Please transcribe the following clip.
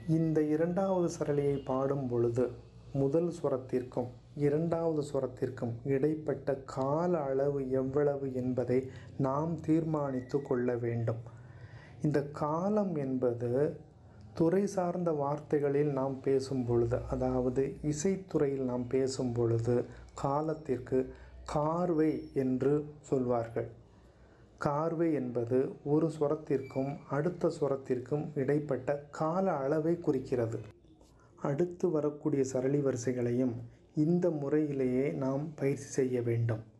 இந்த இரண்டாவது சரளியை பாடும் பொழுது முதல் சுரத்திற்கும் இரண்டாவது சுரத்திற்கும் இடைப்பட்ட கால அளவு எவ்வளவு என்பதை நாம் தீர்மானித்து கொள்ள வேண்டும் இந்த காலம் என்பது துறை சார்ந்த வார்த்தைகளில் நாம் பேசும் பொழுது அதாவது இசைத்துறையில் நாம் பேசும் பொழுது காலத்திற்கு கார்வை என்று சொல்வார்கள் கார்வை என்பது ஒரு சுரத்திற்கும் அடுத்த சுரத்திற்கும் இடைப்பட்ட கால அளவை குறிக்கிறது அடுத்து வரக்கூடிய சரளி வரிசைகளையும் இந்த முறையிலேயே நாம் பயிற்சி செய்ய வேண்டும்